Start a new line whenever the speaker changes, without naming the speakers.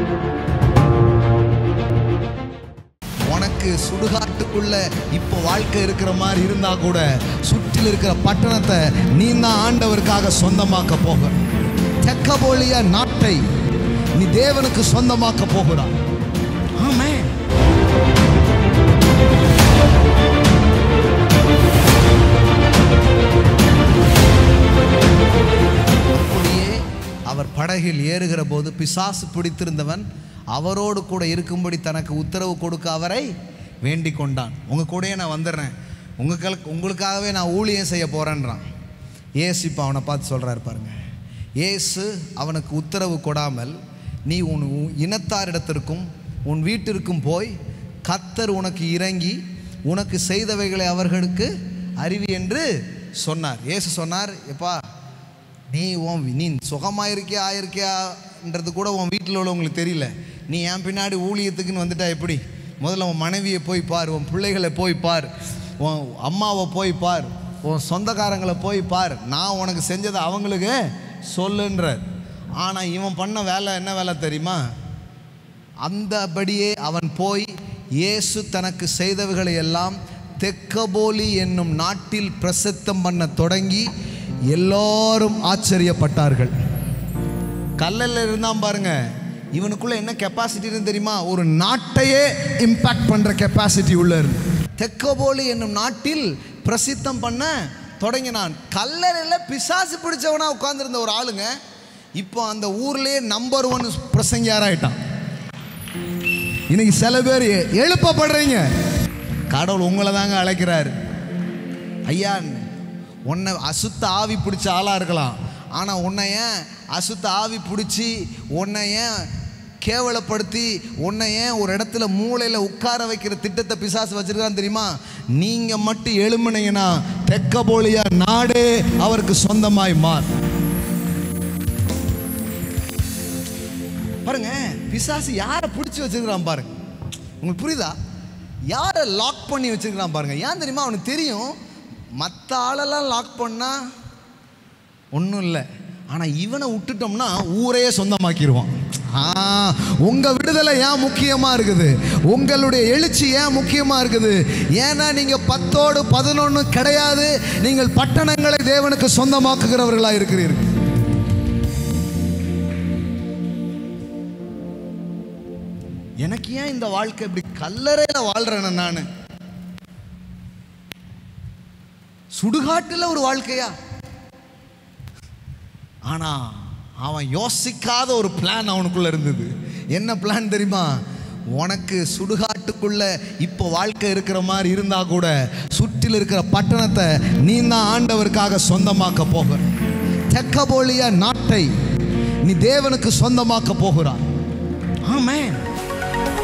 உனக்கு சுடுகாட்டுக்குள்ள இப்போ வாழ்க்கை இருக்கிற மாதிரி இருந்தா கூட சுற்றில் இருக்கிற பட்டணத்தை நீ தான் ஆண்டவருக்காக சொந்தமாக்க போக தெக்கபோலிய நாட்டை நீ தேவனுக்கு சொந்தமாக்க போகிறாய் ஆமென் அப்படியே அவர் படகில் ஏறுகிற போது பிசாசு பிடித்திருந்தவன் அவரோடு கூட இருக்கும்படி தனக்கு உத்தரவு கொடுக்க அவரை வேண்டிக் கொண்டான் உங்கள் கூடயே நான் வந்துடுறேன் உங்களுக்கு உங்களுக்காகவே நான் ஊழியம் செய்ய போகிறேன்றான் ஏசு இப்போ அவனை பார்த்து சொல்கிறாரு பாருங்க ஏசு அவனுக்கு உத்தரவு கொடாமல் நீ உன் உன் இனத்தாரிடத்திற்கும் உன் வீட்டிற்கும் போய் கத்தர் உனக்கு இறங்கி உனக்கு செய்தவைகளை அவர்களுக்கு அறிவி என்று சொன்னார் ஏசு சொன்னார் எப்பா நீ உன் நீ சுகமாக இருக்கியா ஆயிருக்கியான்றது கூட உன் வீட்டில் உள்ளவங்களுக்கு தெரியல நீ என் பின்னாடி ஊழியத்துக்குன்னு வந்துட்டா எப்படி முதல்ல உன் மனைவியை போய் பார் உன் பிள்ளைகளை போய் பார் உன் அம்மாவை போய் பார் உன் சொந்தக்காரங்களை போய் பார் நான் உனக்கு செஞ்சதை அவங்களுக்கு சொல்லுன்றார் ஆனால் இவன் பண்ண வேலை என்ன வேலை தெரியுமா அந்தபடியே அவன் போய் இயேசு தனக்கு செய்தவைகளை எல்லாம் தெக்கபோலி என்னும் நாட்டில் பிரசித்தம் பண்ண தொடங்கி எல்லாரும் ஆச்சரியப்பட்டார்கள் கல்லல்ல இருந்தான் பாருங்க இவனுக்குள்ள என்ன கெப்பாசிட்டின்னு தெரியுமா ஒரு நாட்டையே இம்பாக்ட் பண்ற கெப்பாசிட்டி உள்ள இருந்து தெக்கபோலி என்னும் நாட்டில் பிரசித்தம் பண்ண தொடங்கினான் கல்லறையில் பிசாசு பிடிச்சவனா உட்கார்ந்திருந்த ஒரு ஆளுங்க இப்போ அந்த ஊர்லயே நம்பர் ஒன் பிரசங்கியாராயிட்டான் இன்னைக்கு சில பேர் எ- எழுப்பப்படுறீங்க கடவுள் உங்களை தாங்க அழைக்கிறார் ஐயா உன்னை அசுத்த ஆவி பிடிச்ச ஆளாக இருக்கலாம் ஆனால் உன்னை ஏன் அசுத்த ஆவி பிடிச்சி உன்னை ஏன் கேவலப்படுத்தி உன்னை ஏன் ஒரு இடத்துல மூளையில் உட்கார வைக்கிற திட்டத்தை பிசாசு வச்சிருக்கான்னு தெரியுமா நீங்கள் மட்டும் எழும்புனீங்கன்னா தெக்க போலியா நாடே அவருக்கு சொந்தமாய் மாறு பாருங்க பிசாசு யாரை பிடிச்சி வச்சிருக்கிறான் பாருங்க உங்களுக்கு புரியுதா யாரை லாக் பண்ணி வச்சிருக்கிறான் பாருங்க ஏன் தெரியுமா அவனுக்கு தெரியும் மற்ற ஆளெல்லாம் லாக் பண்ணா ஒன்றும் இல்லை ஆனால் இவனை விட்டுட்டோம்னா ஊரையே சொந்தமாக்கிடுவான் ஆ உங்கள் விடுதலை ஏன் முக்கியமாக இருக்குது உங்களுடைய எழுச்சி ஏன் முக்கியமாக இருக்குது ஏன்னா நீங்கள் பத்தோடு பதினொன்று கிடையாது நீங்கள் பட்டணங்களை தேவனுக்கு சொந்தமாக்குகிறவர்களாக இருக்கிறீர்கள் எனக்கு ஏன் இந்த வாழ்க்கை இப்படி கல்லறையில் வாழ்றேன் நான் சுடுகாட்டில் ஒரு வாழ்க்கையா ஆனா அவன் யோசிக்காத ஒரு பிளான் அவனுக்குள்ள இருந்தது என்ன பிளான் தெரியுமா உனக்கு சுடுகாட்டுக்குள்ள இப்போ வாழ்க்கை இருக்கிற மாதிரி இருந்தா கூட சுற்றில் இருக்கிற பட்டணத்தை நீ தான் ஆண்டவருக்காக சொந்தமாக்க போகிற தெக்கபோலிய நாட்டை நீ தேவனுக்கு சொந்தமாக்க போகிறாய் ஆமென்